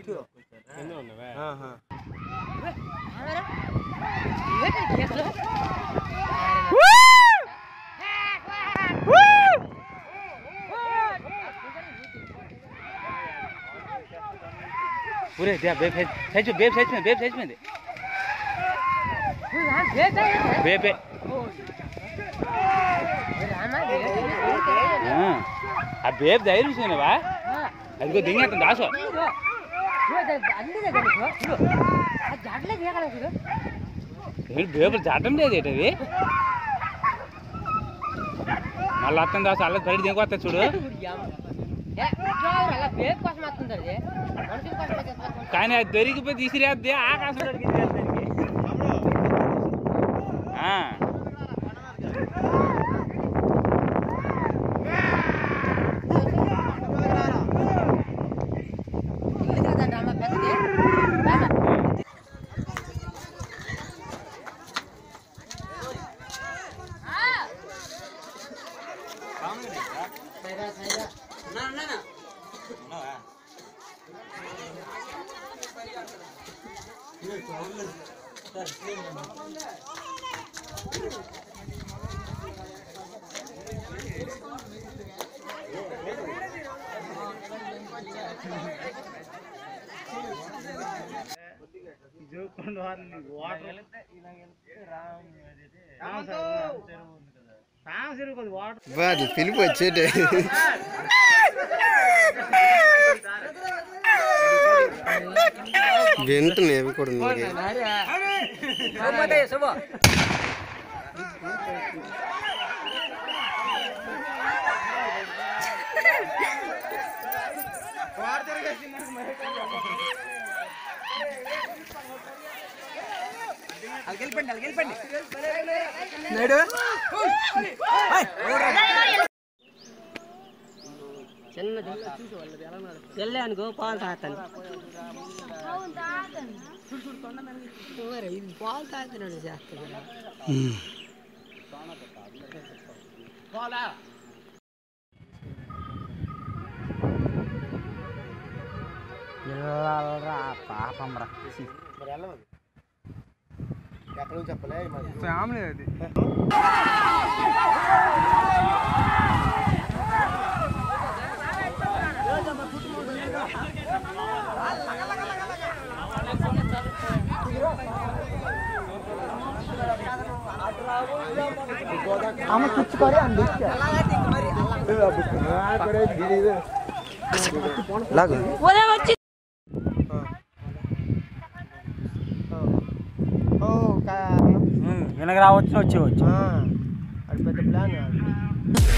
Height కింద ఉన్నవా ఆహా. పూరే బేబ్ చచ్చి బేబ్ చచ్చిపోయింది బేబ్ చచ్చిపోయింది బేబే ఆ. ఆ బేబ్ ధైర్యం చూసినావా అదిగో దింగేస్తుంది దాసో ఏంటి బేబులు జాటం లేదు ఏంటి అది మళ్ళీ అత్తం దాసు అల్ల బయట దింకొస్తా చూడు కానీ అది దొరికిపోయి తీసిరేద్ది ఆకాశం దొరికింది దానికి. ఆ. వాటి పిలుపు వచ్చేటే వింటున్నాయి అవి కూడా ఉన్నాయి. వెళ్ళే అనుకో పాలు తాగుతాను ఇది పాలు తాగుతున్నాడు చేస్తాను పాపం రా ఎక్కడ చెప్పలే మరి ఫ్యామిలీ అది లాగు ఓ కా వెనక రావచ్చు వచ్చేవచ్చు అది పెద్ద ప్లాన్